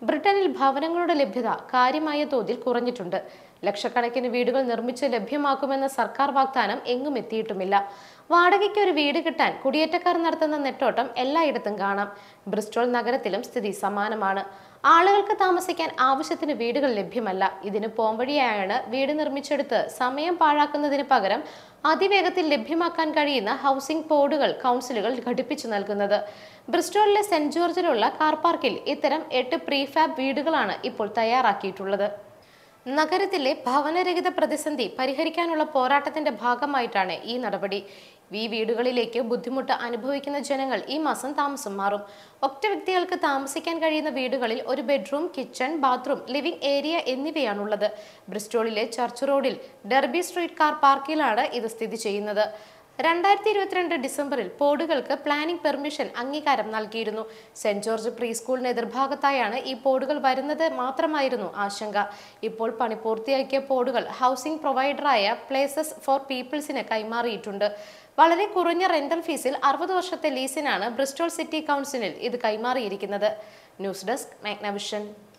ബ്രിട്ടനിൽ ഭവനങ്ങളുടെ ലഭ്യത കാര്യമായ തോതിൽ കുറഞ്ഞിട്ടുണ്ട് ലക്ഷക്കണക്കിന് വീടുകൾ നിർമ്മിച്ച് ലഭ്യമാക്കുമെന്ന സർക്കാർ വാഗ്ദാനം എങ്ങും എത്തിയിട്ടുമില്ല വാടകയ്ക്ക് ഒരു വീട് കിട്ടാൻ കുടിയേറ്റക്കാർ നടത്തുന്ന നെട്ടോട്ടം എല്ലായിടത്തും കാണാം ബ്രിസ്റ്റോൾ നഗരത്തിലും സ്ഥിതി സമാനമാണ് ആളുകൾക്ക് താമസിക്കാൻ ആവശ്യത്തിന് വീടുകൾ ലഭ്യമല്ല ഇതിന് പോംവഴിയായാണ് വീട് നിർമ്മിച്ചെടുത്ത് സമയം പാഴാക്കുന്നതിന് പകരം അതിവേഗത്തിൽ ലഭ്യമാക്കാൻ കഴിയുന്ന ഹൗസിംഗ് ബോർഡുകൾ കൗൺസിലുകൾ ഘടിപ്പിച്ചു നൽകുന്നത് ബ്രിസ്റ്റോളിലെ സെന്റ് ജോർജിലുള്ള കാർ പാർക്കിൽ ഇത്തരം എട്ട് പ്രീഫാബ് വീടുകളാണ് ഇപ്പോൾ തയ്യാറാക്കിയിട്ടുള്ളത് നഗരത്തിലെ ഭവനരഹിത പ്രതിസന്ധി പരിഹരിക്കാനുള്ള പോരാട്ടത്തിന്റെ ഭാഗമായിട്ടാണ് ഈ നടപടി ഈ വീടുകളിലേക്ക് ബുദ്ധിമുട്ട് അനുഭവിക്കുന്ന ജനങ്ങൾ ഈ മാസം താമസം മാറും ഒറ്റ വ്യക്തികൾക്ക് താമസിക്കാൻ കഴിയുന്ന വീടുകളിൽ ഒരു bedroom kitchen bathroom living area എന്നിവയാണുള്ളത് ബ്രിസ്റ്റോളിലെ ചർച്ച് റോഡിൽ ഡെർബി സ്ട്രീറ്റ് കാർ പാർക്കിലാണ് ഇത് സ്ഥിതി ചെയ്യുന്നത് രണ്ടായിരത്തി ഇരുപത്തിരണ്ട് ഡിസംബറിൽ പോഡുകൾക്ക് പ്ലാനിംഗ് പെർമിഷൻ അംഗീകാരം നൽകിയിരുന്നു സെന്റ് ജോർജ് പ്രീ സ്കൂളിന് എതിർഭാഗത്തായാണ് ഈ പോഡുകൾ വരുന്നത് മാത്രമായിരുന്നു ആശങ്ക ഇപ്പോൾ പണി പൂർത്തിയാക്കിയ പോഡുകൾ ഹൗസിംഗ് പ്രൊവൈഡറായ പ്ലേസസ് ഫോർ പീപ്പിൾസിന് കൈമാറിയിട്ടുണ്ട് വളരെ കുറഞ്ഞ റെന്റൽ ഫീസിൽ അറുപത് വർഷത്തെ ലീസിനാണ് ബ്രിസ്റ്റോൾ സിറ്റി കൗൺസിലിൽ ഇത് കൈമാറിയിരിക്കുന്നത് ന്യൂസ് ഡെസ്ക് മാഗ്നവിഷൻ